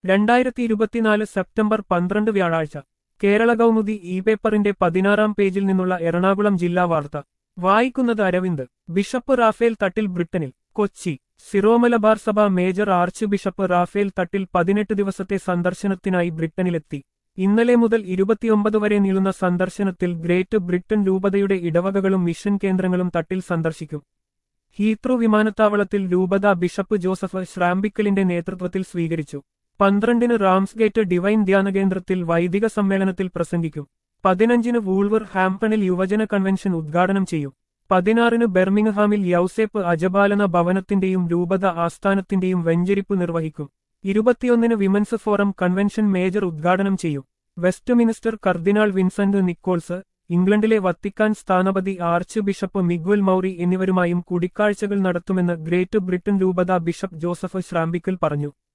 രണ്ടായിരത്തി ഇരുപത്തിനാല് സെപ്റ്റംബർ പന്ത്രണ്ട് വ്യാഴാഴ്ച കേരള കൗമുദി ഇ പേപ്പറിന്റെ പതിനാറാം പേജിൽ നിന്നുള്ള എറണാകുളം ജില്ലാ വാർത്ത വായിക്കുന്നത് അരവിന്ദ് ബിഷപ്പ് റാഫേൽ തട്ടിൽ ബ്രിട്ടനിൽ കൊച്ചി സിറോമലബാർ സഭ major archbishop Raphael Thattil പതിനെട്ട് ദിവസത്തെ സന്ദർശനത്തിനായി ബ്രിട്ടനിലെത്തി ഇന്നലെ മുതൽ ഇരുപത്തിയൊമ്പത് വരെ നീളുന്ന സന്ദർശനത്തിൽ ഗ്രേറ്റ് ബ്രിട്ടൻ രൂപതയുടെ ഇടവകകളും മിഷൻ കേന്ദ്രങ്ങളും തട്ടിൽ സന്ദർശിക്കും ഹീത്രൂ വിമാനത്താവളത്തിൽ രൂപത ബിഷപ്പ് ജോസഫ് ശ്രാമ്പിക്കലിന്റെ നേതൃത്വത്തിൽ സ്വീകരിച്ചു പന്ത്രണ്ടിന് റാംസ്ഗേറ്റ് ഡിവൈൻ ധ്യാന കേന്ദ്രത്തിൽ വൈദിക സമ്മേളനത്തിൽ പ്രസംഗിക്കും പതിനഞ്ചിന് വൂൾവർ ഹാംപ്ടണിൽ യുവജന കൺവെൻഷൻ ഉദ്ഘാടനം ചെയ്യും പതിനാറിന് ബെർമിംഗ്ഹാമിൽ യൗസേപ്പ് അജപാലന ഭവനത്തിന്റെയും രൂപത ആസ്ഥാനത്തിന്റെയും വെഞ്ചരിപ്പ് നിർവഹിക്കും ഇരുപത്തിയൊന്നിന് വിമൻസ് ഫോറം കൺവെൻഷൻ മേജർ ഉദ്ഘാടനം ചെയ്യും Westminster cardinal Vincent Nichols ഇംഗ്ലണ്ടിലെ വത്തിക്കാൻ സ്ഥാനപതി ആർച്ച് ബിഷപ്പ് മിഗ്വൽ മൗറി എന്നിവരുമായും കൂടിക്കാഴ്ചകൾ നടത്തുമെന്ന് ഗ്രേറ്റ് ബ്രിട്ടൻ രൂപത ബിഷപ്പ് ജോസഫ് ശ്രാമ്പിക്കൽ പറഞ്ഞു